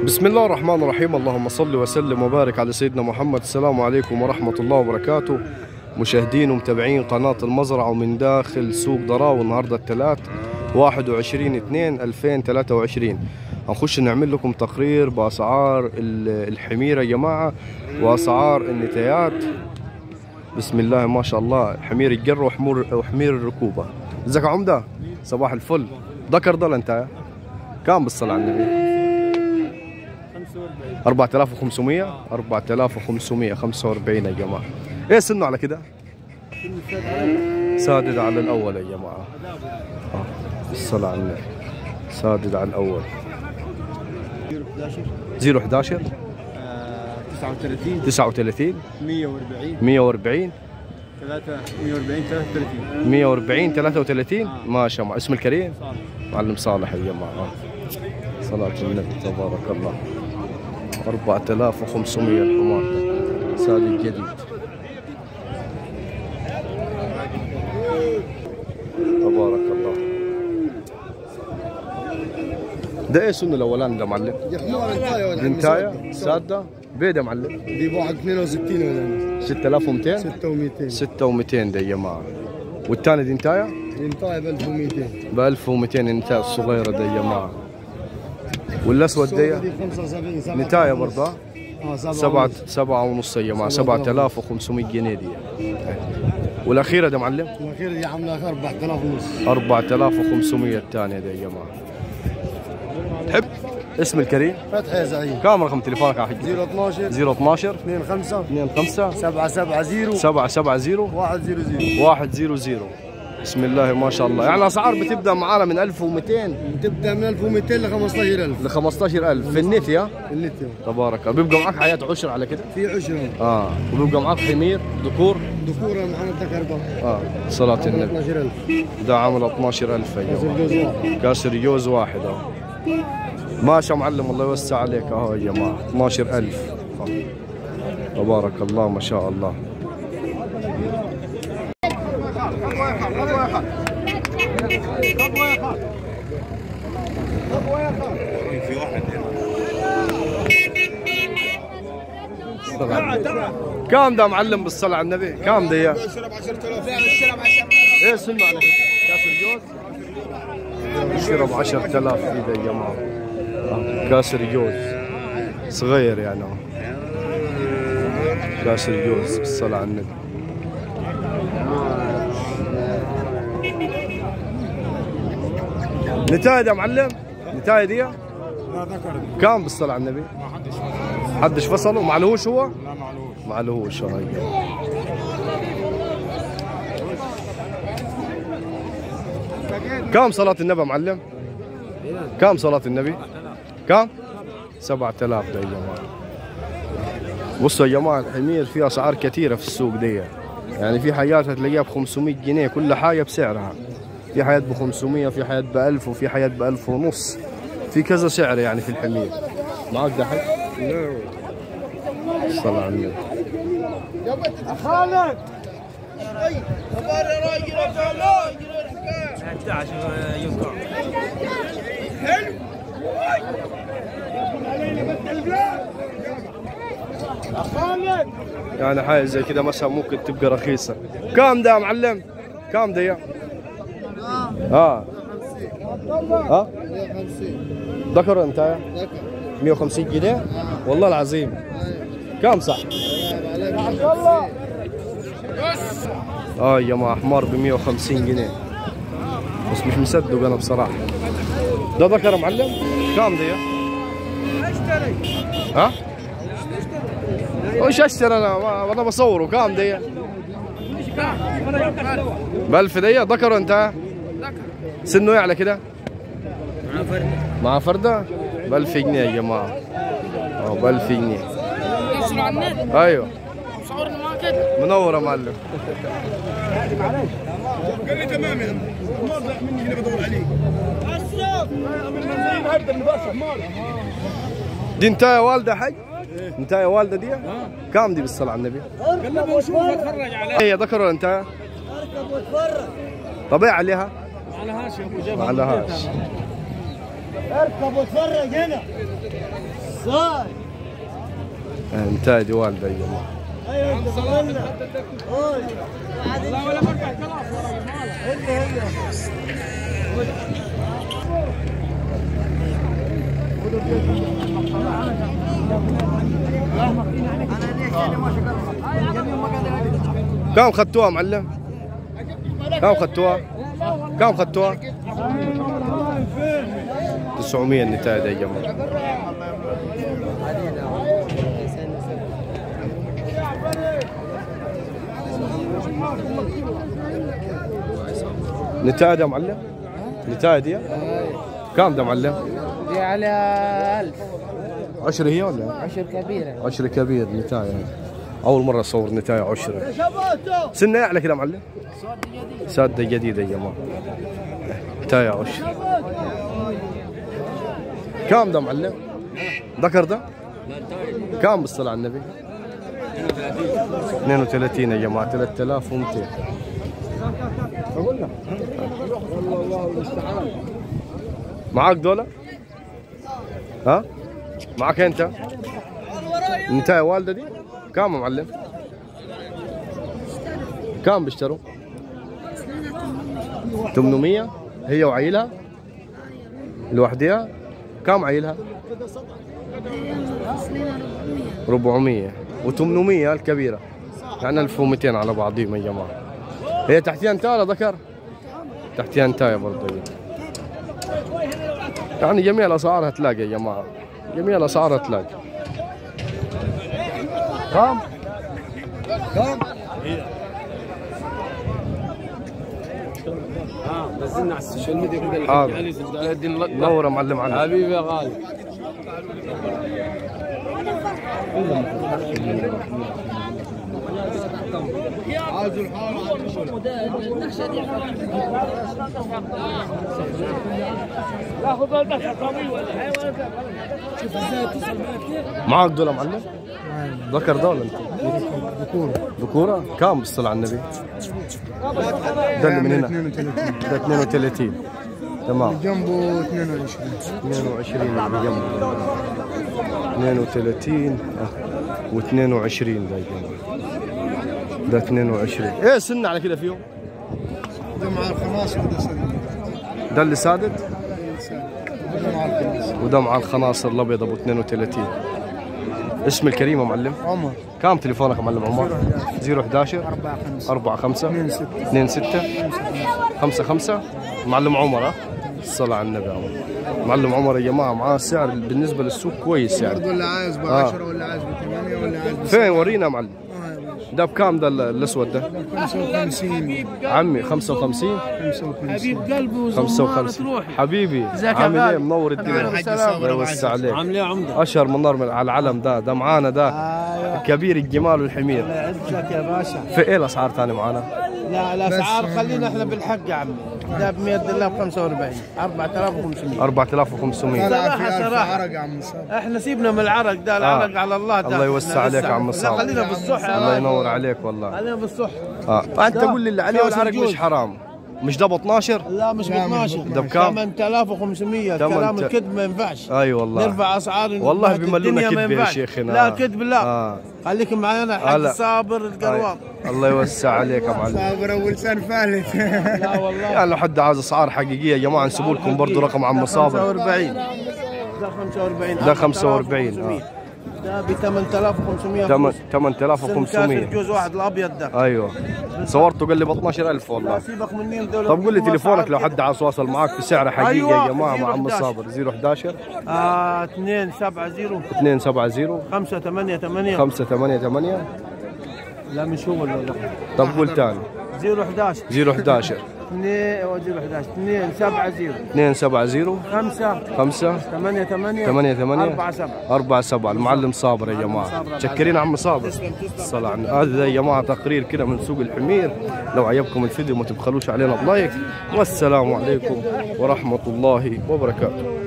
بسم الله الرحمن الرحيم اللهم صل وسلم وبارك على سيدنا محمد السلام عليكم ورحمة الله وبركاته مشاهدين ومتابعين قناة المزرعة ومن داخل سوق ضراو النهاردة الثلاث 21 2 2023 هنخش نعمل لكم تقرير بأسعار ال- الحميرة يا جماعة وأسعار النتايات بسم الله ما شاء الله حمير الجر وحمور وحمير الركوبة ازيك يا عمدة صباح الفل ذكر ضل انت كم بالصلاة على النبي 4500 4545 يا جماعة ايه سنه على كده سادد على الأول يا جماعة آه. بالصلاة على النبي سادد على الأول 011 39 39 140 140 3 140 33 140 33 ما شاء الله اسم الكريم صالح معلم صالح يا جماعة صلاة النبي تبارك الله 4500 الحمار سادي الجديد تبارك الله ده ايه سنه الاولاني ده معلم؟ يا حمار انتايه ولا بنتايه ساده بيد يا معلم دي بواحد 62 ولا 6200 6200 6200 ده يا جماعه والثاني دي انتايه انتايه ب 1200 ب 1200 انتايه الصغيره دي يا جماعه والاسود السوداء دي دي 75 سبعة نتاية ونص. برضه اه سبعة سبعة ونص. سبعة ونص يا جماعة سبعة 7500 جنيه دي والأخيرة ده معلم الاخير دي عامله 4000 ونص 4500 الثانية دي يا جماعة تحب اسم الكريم فتحي يا زعيم كم رقم تليفونك يا حاج 012 012 25 25 770 770 100 100 بسم الله ما شاء الله يعني الأسعار بتبدأ معانا من 1200 تبدا من 1200 ل 15000 ل 15000 في النت يا النت تبارك الله بيبقى معك حياة عشر على كده في عشرة اه وبيبقى معك حمير ذكور ذكورة معنا تكربة اه صلاة النبي 12000 ده عامل 12000 يا جماعة جوز واحد كاسر جوز واحد اهو ماشي يا معلم الله يوسع عليك اهو يا جماعه 12000 أهو. تبارك الله ما شاء الله كم ده معلم بالصلاة على النبي كم ده يا ايه سنة على كاسر جوز يشرب 10000 كذا يا جماعه آه، كاسر جوز صغير يعني آه. كاسر جوز بالصلاة على النبي نتاية يا معلم نتاية دي لا ذكر كم بالصلاة على النبي ما حدش حدش فصله معلهوش هو لا معلوش معلهوش هاي كم صلاة النبي يا معلم؟ كم صلاة النبي؟ كم؟ 7000 ده يا جماعة بصوا يا جماعة الحمير في أسعار كثيرة في السوق دي يعني في حاجات هتلاقيها ب 500 جنيه كل حاجة بسعرها في حاجات ب 500 في حاجات ب 1000 وفي حاجات ب 1000 ونص في كذا سعر يعني في الحمير معك ده حق؟ لا الصلاة على النبي خالد 11 يوم خالد يعني حاجه زي كده مثلا ممكن تبقى رخيصه كم ده يا معلم كم ده يا اه ها ذكر انت يا 150 جنيه والله العظيم كم صح اه يا جماعه حمار ب 150 جنيه بس مش مصدق انا بصراحه ده ذكر يا معلم كم ده يا ها وش اشتري انا ما- انا بصوره كام دي بألف دي ذكر انت سنه ايه على كده مع فردة بألف جنيه يا جماعة اه بألف جنيه يوصلوا على النت ايوه صورنا معاه كده منور يا معلم قال لي تمام يا حمار ضاع مني اللي بدور عليه دي انت يا والده حج انت يا والده دي كام دي بالصلاة على النبي قال لي بشوف اتفرج عليه هي ذكر ولا انت اركب واتفرج طب ايه عليها ما عليهاش يا ابو جابر ما عليهاش اركب واتفرج هنا صاي آه، نتاي دي والده يا جماعه ايوه انت صغرنا اوي لا ولا برجع خلاص هي هي كم خدتوها معلم؟ كم خدتوها؟ كم خدتوها؟ 900 النتاية دي يا جماعة نتاية دي يا معلم؟ نتاية دي؟ كم ده معلم؟ دي على ألف عشرة هي ولا؟ عشر كبيرة عشرة كبير نتاية أول مرة أصور نتاية عشرة سنة أعلى كده معلم؟ سادة جديدة يا جماعة نتاية عشرة كم ده معلم؟ ذكر ده؟ كم بالصلاة على النبي؟ 32 يا جماعة 3200 أقول لك معاك دولة؟ ها؟ معاك أنت؟ نتاية والدة دي؟ كم يا معلم؟ كم بيشتروا؟ 800 هي وعيلها؟ لوحدها؟ كم عيلها؟ 400 و800 الكبيرة يعني 1200 على بعضهم يا جماعة هي تحتها انتاية ولا ذكر؟ تحتها انتاية برضه هي. يعني جميع الأسعار هتلاقي يا جماعة جميع الأسعار هتلاقي كم؟ كم؟ نزلنا على السوشيال ميديا كده حاضر. علي زبده الدين لطة نور يا معلم علي حبيبي يا غالي معك دول يا معلم؟ ذكر دول انت ذكورة ذكورة كم بالصلاة على النبي؟ ده اللي من هنا ده 32 تمام جنبه 22 22 اللي جنبه 32 و22 ده جنبه ده 22 ايه سن على كده فيهم؟ ده مع الخناصر وده سليم ده اللي سادد ده مع الخناصر وده مع الخناصر الابيض ابو 32 اسم الكريم يا معلم عمر كم تليفونك يا معلم عمر 011 4 5 4 5 2 6 2 6 5 5 معلم عمر ها الصلاة على النبي يا عمر معلم عمر يا جماعة معاه سعر بالنسبة للسوق كويس يعني برضه اللي عايز ب آه. 10 ولا عايز ب 8 ولا عايز ب فين ورينا يا معلم آه يا باشا. ده بكام ده ال- الاسود ده 55 عمي 55 55 قلبي 55 حبيبي عامل ايه منور الدنيا الحاج صابر الله أبو يوسع عليك عامل ايه يا عمده اشهر من نار من على العلم ده ده معانا ده كبير الجمال والحمير يعزك يا باشا في ايه الاسعار ثاني معانا لا الاسعار خلينا احنا بالحق يا عمي ده ب 100 دولار ب 45 4500 4500 طلع صراحة- في ألف صراحة. عرق يا عم صابر احنا سيبنا من العرق ده العرق على الله ده الله يوسع إحنا عليك لسه- يا عم لا صابر. خلينا بالصحة الله يا ينور عليك والله خلينا بالصحة اه انت قول لي اللي عليه كاس والعرق الجوز. مش حرام مش ده ب 12 لا مش ب لا، مش 12 ب ده بكام؟ 8500 تمن كلام ت- الكذب ما ينفعش اي والله نرفع اسعار والله نبهت بيملونا الدنيا ما كذب يا ينفعش. شيخنا. لا كذب لا آه. خليك معانا حق هلا. صابر القروان أي. الله يوسع عليك يا معلم صابر أول سنة فالت لا والله يعني لو حد عاوز اسعار حقيقيه يا جماعه نسيبوا لكم برضه رقم عم صابر 45 ده 45 ده 45 آه. ده ب 8500 تمن- فلوس. 8500 كاس الجوز واحد الابيض ده ايوه صورته قال لي ب 12000 لا والله سيبك مني دول طب قول لي تليفونك لو حد عاوز يتواصل معك في سعر حقيقي أيوة، يا جماعه مع عم 011. صابر 011 آه 2 7 0 270 5 8 8 588 لا مش هو اللي طب قول ثاني 0 11 011 2 0 11 2 7 0 270 5 5 8 8 8 8 4 7 4 7 المعلم صابر يا جماعة متشكرين عم صابر الصلاة على النبي. هذا يا جماعة تقرير كده من سوق الحمير لو عجبكم الفيديو ما تبخلوش علينا بلايك والسلام عليكم ورحمة الله وبركاته